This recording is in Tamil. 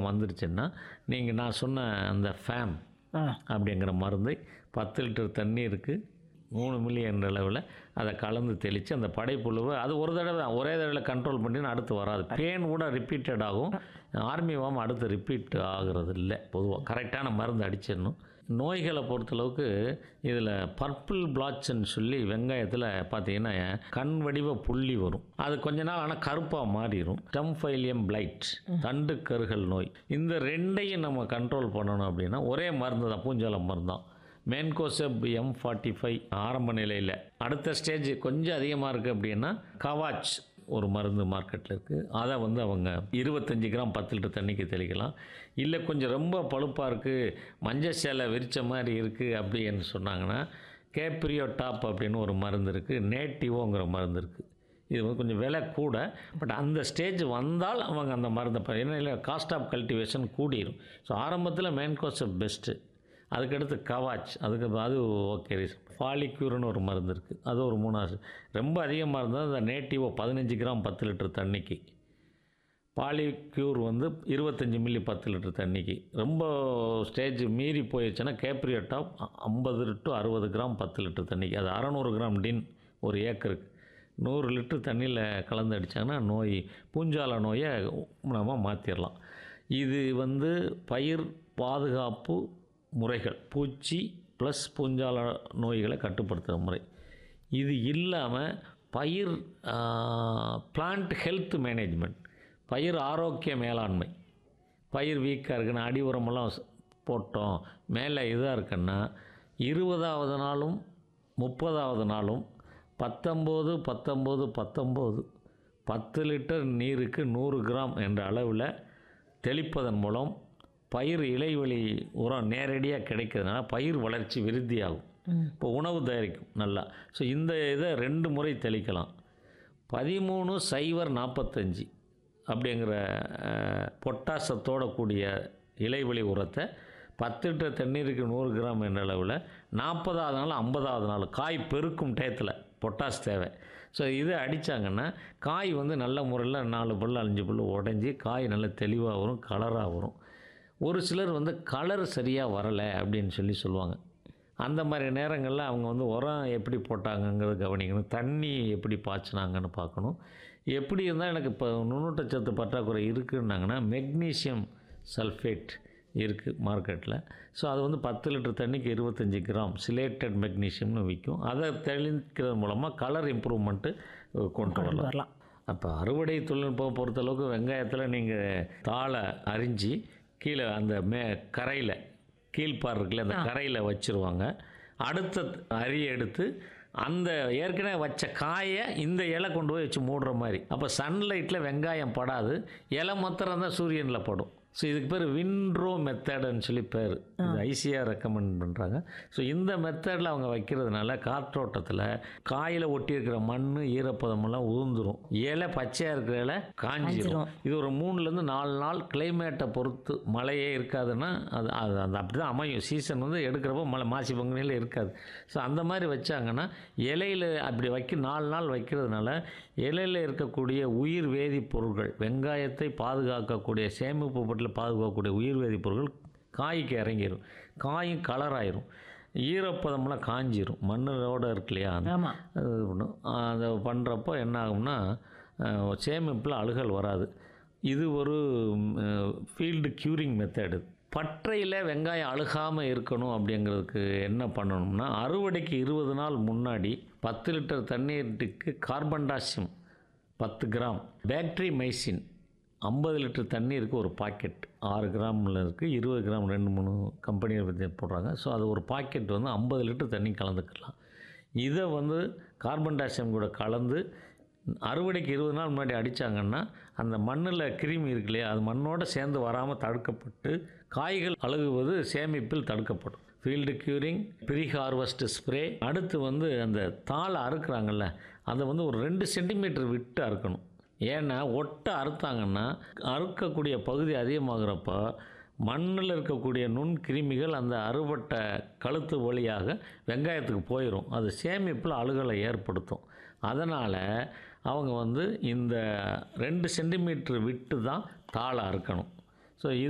ப்ராப்ளம் வந்துருச்சுன்னா நீங்கள் நான் சொன்ன அந்த ஃபேம் ஆ அப்படிங்கிற மருந்தை பத்து லிட்டர் தண்ணீருக்கு மூணு மில்லி என்ற அளவில் அதை கலந்து தெளித்து அந்த படைப்புழுவை அது ஒரு தடவை ஒரே தடவை கண்ட்ரோல் பண்ணி அடுத்து வராது பேன் கூட ரிப்பீட்டட் ஆகும் ஆர்மி வாம் அடுத்து ரிப்பீட் ஆகிறது இல்லை பொதுவாக கரெக்டான மருந்து அடிச்சிடணும் நோய்களை பொறுத்தளவுக்கு இதில் பர்பிள் பிளாட்ச்னு சொல்லி வெங்காயத்தில் பார்த்தீங்கன்னா கண் வடிவ புள்ளி வரும் அது கொஞ்ச நாள் ஆனால் கருப்பாக மாறிடும் டம்ஃபைலியம் பிளைட் தண்டு கருகல் நோய் இந்த ரெண்டையும் நம்ம கண்ட்ரோல் பண்ணணும் அப்படின்னா ஒரே மருந்து தான் பூஞ்சால மருந்து தான் மேன்கோசப் எம் ஃபார்ட்டி ஃபைவ் ஆரம்ப நிலையில் அடுத்த ஸ்டேஜ் கொஞ்சம் அதிகமாக இருக்குது அப்படின்னா கவாச் ஒரு மருந்து மார்க்கெட்டில் இருக்குது அதை வந்து அவங்க இருபத்தஞ்சி கிராம் பத்து லிட்டர் தண்ணிக்கு தெளிக்கலாம் இல்லை கொஞ்சம் ரொம்ப பழுப்பாக இருக்குது மஞ்சள் சேலை விரித்த மாதிரி இருக்குது அப்படின்னு சொன்னாங்கன்னா கேப்ரியோ டாப் அப்படின்னு ஒரு மருந்து இருக்குது நேட்டிவோங்கிற மருந்து இருக்குது இது வந்து கொஞ்சம் விலை கூட பட் அந்த ஸ்டேஜ் வந்தால் அவங்க அந்த மருந்தை ப- ஏன்னா இல்லை காஸ்ட் ஆஃப் கல்டிவேஷன் கூடிரும் ஸோ ஆரம்பத்தில் மேன்கோஸ் பெஸ்ட்டு அதுக்கடுத்து கவாச் அதுக்கு அது ஓகே ஃபாலிக்யூர்னு ஒரு மருந்து இருக்குது அது ஒரு மூணாவது ரொம்ப அதிகமாக இருந்தால் அந்த நேட்டிவோ பதினஞ்சு கிராம் பத்து லிட்டர் தண்ணிக்கு பாலிக்யூர் வந்து இருபத்தஞ்சி மில்லி பத்து லிட்டர் தண்ணிக்கு ரொம்ப ஸ்டேஜ் மீறி போயிடுச்சுன்னா கேப்ரியோ டாப் ஐம்பது டு அறுபது கிராம் பத்து லிட்டர் தண்ணிக்கு அது அறநூறு கிராம் டின் ஒரு ஏக்கருக்கு நூறு லிட்டர் தண்ணியில் கலந்து அடித்தாங்கன்னா நோய் பூஞ்சால நோயை நம்ம மாற்றிடலாம் இது வந்து பயிர் பாதுகாப்பு முறைகள் பூச்சி ப்ளஸ் பூஞ்சால நோய்களை கட்டுப்படுத்துகிற முறை இது இல்லாமல் பயிர் பிளான்ட் ஹெல்த் மேனேஜ்மெண்ட் பயிர் ஆரோக்கிய மேலாண்மை பயிர் வீக்காக இருக்குன்னா அடி உரமெல்லாம் ஸ்- போட்டோம் மேலே இதாக இருக்குன்னா இருபதாவது நாளும் முப்பதாவது நாளும் பத்தொம்போது பத்தொம்போது பத்தொம்போது பத்து லிட்டர் நீருக்கு நூறு கிராம் என்ற அளவில் தெளிப்பதன் மூலம் பயிர் இலைவெளி உரம் நேரடியாக கிடைக்கிறதுனால பயிர் வளர்ச்சி விருத்தியாகும் இப்போ உணவு தயாரிக்கும் நல்லா ஸோ இந்த இதை ரெண்டு முறை தெளிக்கலாம் பதிமூணு சைவர் நாற்பத்தஞ்சு அப்படிங்கிற அஹ், பொட்டாசத்தோட கூடிய இலைவெளி உரத்தை பத்து லிட்டர் தண்ணீருக்கு நூறு கிராம் என்ற அளவில் நாற்பதாவது நாள் ஐம்பதாவது நாள் காய் பெருக்கும் டயத்தில் பொட்டாஸ் தேவை ஸோ இதை அடித்தாங்கன்னா காய் வந்து நல்ல முறையில் நாலு புல் அஞ்சு புல் உடஞ்சி காய் நல்ல தெளிவாக வரும் கலராக வரும் ஒரு சிலர் வந்து கலர் சரியாக வரலை அப்படின்னு சொல்லி சொல்லுவாங்க அந்த மாதிரி நேரங்களில் அவங்க வந்து உரம் எப்படி போட்டாங்கங்கிறத கவனிக்கணும் தண்ணி எப்படி பாய்ச்சினாங்கன்னு பார்க்கணும் எப்படி இருந்தால் எனக்கு இப்போ நுண்ணூட்டச்சத்து பற்றாக்குறை இருக்குன்னாங்கன்னா மெக்னீசியம் சல்ஃபேட் இருக்குது மார்க்கெட்டில் ஸோ அது வந்து பத்து லிட்டர் தண்ணிக்கு இருபத்தஞ்சி கிராம் சிலேட்டட் மெக்னீசியம்னு விற்கும் அதை தெளிக்கிறது மூலமாக கலர் இம்ப்ரூவ்மெண்ட்டு கொண்டு வரலாம் வரலாம் அப்போ அறுவடை தொழில்நுட்பம் பொறுத்தளவுக்கு வெங்காயத்தில் நீங்கள் தாளை அரிஞ்சு கீழே அந்த மே கரையில் கீழ்ப்பார் இருக்குல்ல அந்த கரையில் வச்சுருவாங்க அடுத்த அரி எடுத்து அந்த ஏற்கனவே வச்ச காயை இந்த இலை கொண்டு போய் வச்சு மூடுற மாதிரி அப்போ சன்லைட்டில் வெங்காயம் படாது இலை மாத்திரம் தான் சூரியனில் படும் ஸோ இதுக்கு பேர் விண்ட்ரோ மெத்தடுன்னு சொல்லி பேர் இது ஐசிஆர் ரெக்கமெண்ட் பண்ணுறாங்க ஸோ இந்த மெத்தடில் அவங்க வைக்கிறதுனால காற்றோட்டத்தில் காயில் ஒட்டி இருக்கிற மண் ஈரப்பதமெல்லாம் உதிர்ந்துரும் இலை பச்சையாக இருக்கிற இலை காஞ்சிரும் இது ஒரு மூணுலேருந்து நாலு நாள் கிளைமேட்டை பொறுத்து மழையே இருக்காதுன்னா அது அது அந்த அப்படி தான் அமையும் சீசன் வந்து எடுக்கிறப்போ மழை மாசி பங்குனியில் இருக்காது ஸோ அந்த மாதிரி வச்சாங்கன்னா இலையில் அப்படி வைக்க நாலு நாள் வைக்கிறதுனால இலையில் இருக்கக்கூடிய உயிர் வேதிப்பொருட்கள் வெங்காயத்தை பாதுகாக்கக்கூடிய சேமிப்பு பொருட்களை பாதுகாக்கக்கூடிய உயிர் வேதிப்பொருட்கள் காய்க்கு இறங்கிடும் காயும் கலர் ஆயிரும் ஈரப்பதம்லாம் காஞ்சிரும் மண்ணோட இருக்கு இல்லையா அந்த- ஆமாம் அது பண்ணும் அதை பண்ணுறப்போ என்ன ஆகும்னா அஹ், சேமிப்பில் அழுகல் வராது இது ஒரு ஃபீல்டு க்யூரிங் மெத்தடு பற்றையில் வெங்காயம் அழுகாமல் இருக்கணும் அப்படிங்கிறதுக்கு என்ன பண்ணணும்னா அறுவடைக்கு இருபது நாள் முன்னாடி பத்து லிட்டர் தண்ணீருக்கு கார்பன் டாசியம் பத்து கிராம் பேக்டரி மைசின் ஐம்பது லிட்டர் தண்ணீருக்கு ஒரு பாக்கெட் ஆறு கிராமில் இருக்குது இருபது கிராம் ரெண்டு மூணு கம்பெனியை பற்றி போடுறாங்க ஸோ அது ஒரு பாக்கெட் வந்து ஐம்பது லிட்டர் தண்ணி கலந்துக்கலாம் இதை வந்து கார்பன் டை ஆக்சைடு கூட கலந்து அறுவடைக்கு இருபது நாள் முன்னாடி அடித்தாங்கன்னா அந்த மண்ணில் கிருமி இருக்கு இல்லையா அது மண்ணோட சேர்ந்து வராமல் தடுக்கப்பட்டு காய்கள் அழுகுவது சேமிப்பில் தடுக்கப்படும் field curing pre harvest spray அடுத்து வந்து அந்த தாளை அறுக்குறாங்கல்ல அதை வந்து ஒரு ரெண்டு சென்டிமீட்டர் விட்டு அறுக்கணும் ஏன்னா ஒட்டை அறுத்தாங்கன்னா அறுக்கக்கூடிய பகுதி அதிகமாகிறப்ப மண்ணில் இருக்கக்கூடிய நுண்கிருமிகள் அந்த அறுபட்ட கழுத்து வழியாக வெங்காயத்துக்கு போயிடும் அது சேமிப்பில் அழுகலை ஏற்படுத்தும் அதனால் அவங்க வந்து இந்த ரெண்டு சென்டிமீட்டர் விட்டு தான் தாளை அறுக்கணும் ஸோ